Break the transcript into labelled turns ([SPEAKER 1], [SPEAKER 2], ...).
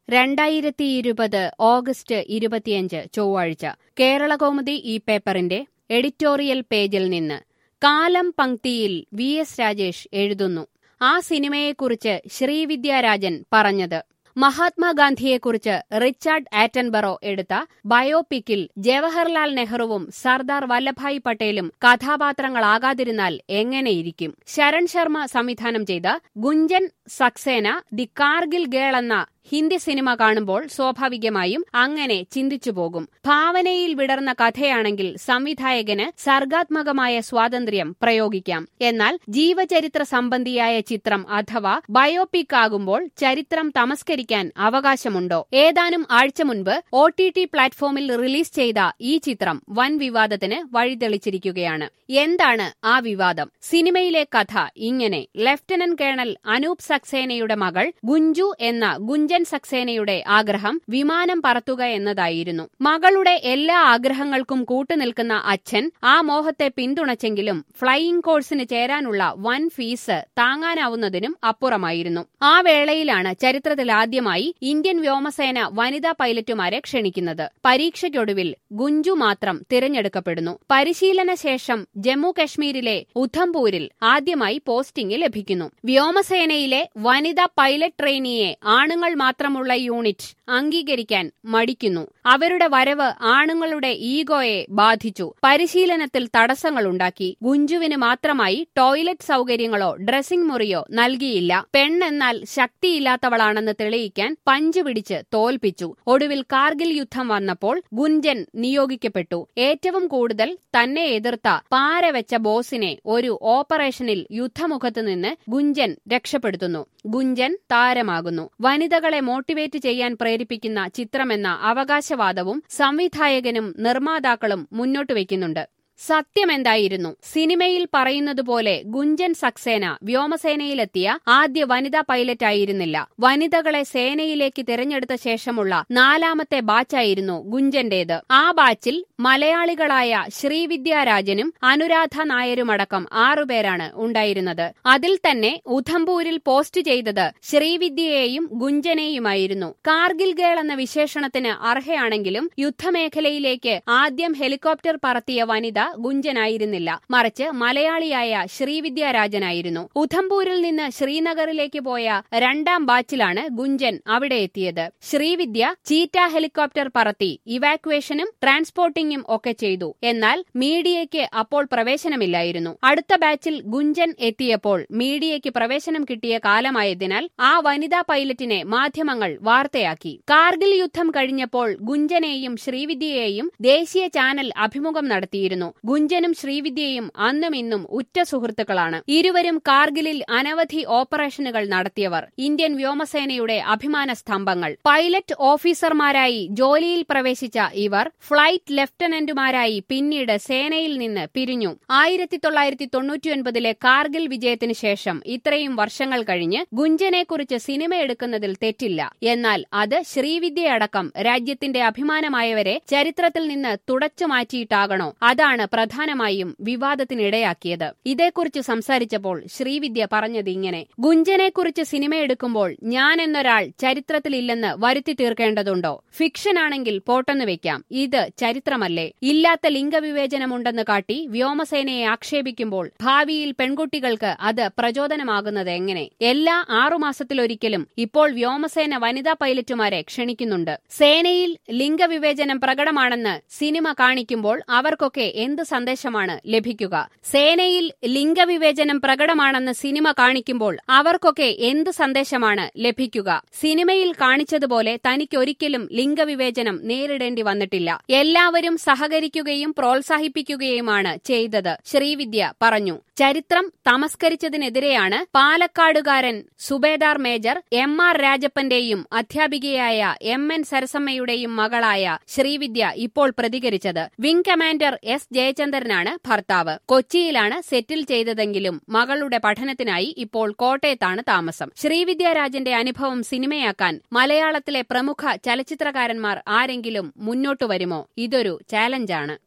[SPEAKER 1] രണ്ടായിരത്തി ഇരുപത് ഓഗസ്റ്റ് ഇരുപത്തിയഞ്ച് ചൊവ്വാഴ്ച കേരളകൗമുദി ഈ പേപ്പറിന്റെ എഡിറ്റോറിയൽ പേജിൽ നിന്ന് കാലം പങ്ക്തിയിൽ വി എസ് രാജേഷ് എഴുതുന്നു ആ സിനിമയെക്കുറിച്ച് ശ്രീവിദ്യാരാജൻ പറഞ്ഞത് മഹാത്മാഗാന്ധിയെക്കുറിച്ച് റിച്ചാർഡ് ആറ്റൻബറോ എടുത്ത ബയോപിക്കിൽ ജവഹർലാൽ നെഹ്റുവും സർദാർ വല്ലഭായ് പട്ടേലും കഥാപാത്രങ്ങളാകാതിരുന്നാൽ എങ്ങനെയിരിക്കും ശരൺ ശർമ്മ സംവിധാനം ചെയ്ത ഗുഞ്ചൻ സക്സേന ദി കാർഗിൽ ഗേൾ എന്ന ഹിന്ദി സിനിമ കാണുമ്പോൾ സ്വാഭാവികമായും അങ്ങനെ ചിന്തിച്ചു പോകും ഭാവനയിൽ വിടർന്ന കഥയാണെങ്കിൽ സംവിധായകന് സർഗാത്മകമായ സ്വാതന്ത്ര്യം പ്രയോഗിക്കാം എന്നാൽ ജീവചരിത്ര സംബന്ധിയായ ചിത്രം അഥവാ ബയോപിക് ആകുമ്പോൾ ചരിത്രം തമസ്കരിക്കാൻ അവകാശമുണ്ടോ ഏതാനും ആഴ്ച മുൻപ് ഒ ടി ടി പ്ലാറ്റ്ഫോമിൽ റിലീസ് ചെയ്ത ഈ ചിത്രം വൻ വിവാദത്തിന് വഴിതെളിച്ചിരിക്കുകയാണ് എന്താണ് ആ വിവാദം സിനിമയിലെ കഥ ഇങ്ങനെ ലഫ്റ്റനന്റ് കേണൽ അനൂപ് സക്സേനയുടെ മകൾ ഗുഞ്ചു എന്ന ഗുഞ്ചൻ സക്സേനയുടെ ആഗ്രഹം വിമാനം പറത്തുക എന്നതായിരുന്നു മകളുടെ എല്ലാ ആഗ്രഹങ്ങൾക്കും കൂട്ടുനിൽക്കുന്ന അച്ഛൻ ആ മോഹത്തെ പിന്തുണച്ചെങ്കിലും ഫ്ലൈയിംഗ് കോഴ്സിന് ചേരാനുള്ള വൻ ഫീസ് താങ്ങാനാവുന്നതിനും അപ്പുറമായിരുന്നു ആ വേളയിലാണ് ചരിത്രത്തിലാദ്യമായി ഇന്ത്യൻ വ്യോമസേന വനിതാ പൈലറ്റുമാരെ ക്ഷണിക്കുന്നത് പരീക്ഷയ്ക്കൊടുവിൽ ഗുഞ്ചു മാത്രം തിരഞ്ഞെടുക്കപ്പെടുന്നു പരിശീലന ശേഷം ജമ്മു കശ്മീരിലെ ഉധംപൂരിൽ ആദ്യമായി പോസ്റ്റിംഗ് ലഭിക്കുന്നു വ്യോമസേനയിലെ വനിതാ പൈലറ്റ് ട്രെയിനിയെ ആണുങ്ങൾ മാത്രമുള്ള യൂണിറ്റ് അംഗീകരിക്കാൻ മടിക്കുന്നു അവരുടെ വരവ് ആണുങ്ങളുടെ ഈഗോയെ ബാധിച്ചു പരിശീലനത്തിൽ തടസ്സങ്ങളുണ്ടാക്കി ഗുഞ്ചുവിന് മാത്രമായി ടോയ്ലറ്റ് സൗകര്യങ്ങളോ ഡ്രസ്സിംഗ് മുറിയോ നൽകിയില്ല പെണ്ണെന്നാൽ ശക്തിയില്ലാത്തവളാണെന്ന് തെളിയിക്കാൻ പഞ്ചുപിടിച്ച് തോൽപ്പിച്ചു ഒടുവിൽ കാർഗിൽ യുദ്ധം വന്നപ്പോൾ ഗുഞ്ചൻ നിയോഗിക്കപ്പെട്ടു ഏറ്റവും കൂടുതൽ തന്നെ എതിർത്ത പാരവെച്ച ബോസിനെ ഒരു ഓപ്പറേഷനിൽ യുദ്ധമുഖത്ത് നിന്ന് ഗുഞ്ചൻ രക്ഷപ്പെടുത്തുന്നു ഗുഞ്ചൻ താരമാകുന്നു വനിതകളെ മോട്ടിവേറ്റ് ചെയ്യാൻ പ്രേരിപ്പിക്കുന്ന ചിത്രമെന്ന അവകാശവാദവും സംവിധായകനും നിർമ്മാതാക്കളും മുന്നോട്ട് വയ്ക്കുന്നുണ്ട് സത്യമെന്തായിരുന്നു സിനിമയിൽ പറയുന്നതുപോലെ ഗുഞ്ചൻ സക്സേന വ്യോമസേനയിലെത്തിയ ആദ്യ വനിതാ പൈലറ്റ് ആയിരുന്നില്ല വനിതകളെ സേനയിലേക്ക് തിരഞ്ഞെടുത്ത ശേഷമുള്ള നാലാമത്തെ ബാച്ചായിരുന്നു ഗുഞ്ചന്റേത് ആ ബാച്ചിൽ മലയാളികളായ ശ്രീവിദ്യാരാജനും അനുരാധ നായരുമടക്കം ആറുപേരാണ് ഉണ്ടായിരുന്നത് അതിൽ തന്നെ ഉധംപൂരിൽ പോസ്റ്റ് ചെയ്തത് ശ്രീവിദ്യയെയും ഗുഞ്ചനെയുമായിരുന്നു കാർഗിൽ ഗേൾ എന്ന വിശേഷണത്തിന് അർഹയാണെങ്കിലും യുദ്ധമേഖലയിലേക്ക് ആദ്യം ഹെലികോപ്റ്റർ പറത്തിയ വനിത ഗുഞ്ചനായിരുന്നില്ല മറിച്ച് മലയാളിയായ ശ്രീവിദ്യാരാജനായിരുന്നു ഉധംപൂരിൽ നിന്ന് ശ്രീനഗറിലേക്ക് പോയ രണ്ടാം ബാച്ചിലാണ് ഗുഞ്ചൻ അവിടെ എത്തിയത് ശ്രീവിദ്യ ചീറ്റ ഹെലികോപ്റ്റർ പറത്തി ഇവാക്വേഷനും ട്രാൻസ്പോർട്ടിംഗും ഒക്കെ ചെയ്തു എന്നാൽ മീഡിയയ്ക്ക് അപ്പോൾ പ്രവേശനമില്ലായിരുന്നു അടുത്ത ബാച്ചിൽ ഗുഞ്ചൻ എത്തിയപ്പോൾ മീഡിയയ്ക്ക് പ്രവേശനം കിട്ടിയ കാലമായതിനാൽ ആ വനിതാ പൈലറ്റിനെ മാധ്യമങ്ങൾ വാർത്തയാക്കി കാർഗിൽ യുദ്ധം കഴിഞ്ഞപ്പോൾ ഗുഞ്ചനെയും ശ്രീവിദ്യയെയും ദേശീയ ചാനൽ അഭിമുഖം നടത്തിയിരുന്നു ഗുഞ്ചനും ശ്രീവിദ്യയും അന്നും ഇന്നും ഉറ്റ സുഹൃത്തുക്കളാണ് ഇരുവരും കാർഗിലിൽ അനവധി ഓപ്പറേഷനുകൾ നടത്തിയവർ ഇന്ത്യൻ വ്യോമസേനയുടെ അഭിമാന സ്തംഭങ്ങൾ പൈലറ്റ് ഓഫീസർമാരായി ജോലിയിൽ പ്രവേശിച്ച ഇവർ ഫ്ലൈറ്റ് ലഫ്റ്റനന്റുമാരായി പിന്നീട് സേനയിൽ നിന്ന് പിരിഞ്ഞു ആയിരത്തി തൊള്ളായിരത്തി തൊണ്ണൂറ്റിയൊൻപതിലെ കാർഗിൽ വിജയത്തിനു ശേഷം ഇത്രയും വർഷങ്ങൾ കഴിഞ്ഞ് ഗുഞ്ചനെക്കുറിച്ച് സിനിമ എടുക്കുന്നതിൽ തെറ്റില്ല എന്നാൽ അത് ശ്രീവിദ്യയടക്കം രാജ്യത്തിന്റെ അഭിമാനമായവരെ ചരിത്രത്തിൽ നിന്ന് തുടച്ചു മാറ്റിയിട്ടാകണോ അതാണ് പ്രധാനമായും വിവാദത്തിനിടയാക്കിയത് ഇതേക്കുറിച്ച് സംസാരിച്ചപ്പോൾ ശ്രീവിദ്യ പറഞ്ഞത് ഇങ്ങനെ ഗുഞ്ചനെക്കുറിച്ച് സിനിമയെടുക്കുമ്പോൾ ഞാൻ എന്നൊരാൾ ചരിത്രത്തിലില്ലെന്ന് വരുത്തി തീർക്കേണ്ടതുണ്ടോ ഫിക്ഷനാണെങ്കിൽ പോട്ടെന്ന് വെക്കാം ഇത് ചരിത്രമല്ലേ ഇല്ലാത്ത ലിംഗവിവേചനമുണ്ടെന്ന് കാട്ടി വ്യോമസേനയെ ആക്ഷേപിക്കുമ്പോൾ ഭാവിയിൽ പെൺകുട്ടികൾക്ക് അത് പ്രചോദനമാകുന്നത് എങ്ങനെ എല്ലാ ആറുമാസത്തിലൊരിക്കലും ഇപ്പോൾ വ്യോമസേന വനിതാ പൈലറ്റുമാരെ ക്ഷണിക്കുന്നുണ്ട് സേനയിൽ ലിംഗവിവേചനം പ്രകടമാണെന്ന് സിനിമ കാണിക്കുമ്പോൾ അവർക്കൊക്കെ എന്ത് സന്ദേശമാണ് ലഭിക്കുക സേനയിൽ ലിംഗവിവേചനം പ്രകടമാണെന്ന് സിനിമ കാണിക്കുമ്പോൾ അവർക്കൊക്കെ എന്ത് സന്ദേശമാണ് ലഭിക്കുക സിനിമയിൽ കാണിച്ചതുപോലെ തനിക്കൊരിക്കലും ലിംഗവിവേചനം നേരിടേണ്ടി വന്നിട്ടില്ല എല്ലാവരും സഹകരിക്കുകയും പ്രോത്സാഹിപ്പിക്കുകയുമാണ് ചെയ്തത് ശ്രീവിദ്യ പറഞ്ഞു ചരിത്രം തമസ്കരിച്ചതിനെതിരെയാണ് പാലക്കാടുകാരൻ സുബേദാർ മേജർ എം ആർ രാജപ്പന്റെയും അധ്യാപികയായ എം എൻ സരസമ്മയുടെയും മകളായ ശ്രീവിദ്യ ഇപ്പോൾ പ്രതികരിച്ചത് വിംഗ് കമാൻഡർ എസ് ജയചന്ദ്രനാണ് ഭർത്താവ് കൊച്ചിയിലാണ് സെറ്റിൽ ചെയ്തതെങ്കിലും മകളുടെ പഠനത്തിനായി ഇപ്പോൾ കോട്ടയത്താണ് താമസം ശ്രീവിദ്യാരാജന്റെ അനുഭവം സിനിമയാക്കാൻ മലയാളത്തിലെ പ്രമുഖ ചലച്ചിത്രകാരന്മാർ ആരെങ്കിലും മുന്നോട്ടു വരുമോ ഇതൊരു ചാലഞ്ചാണ്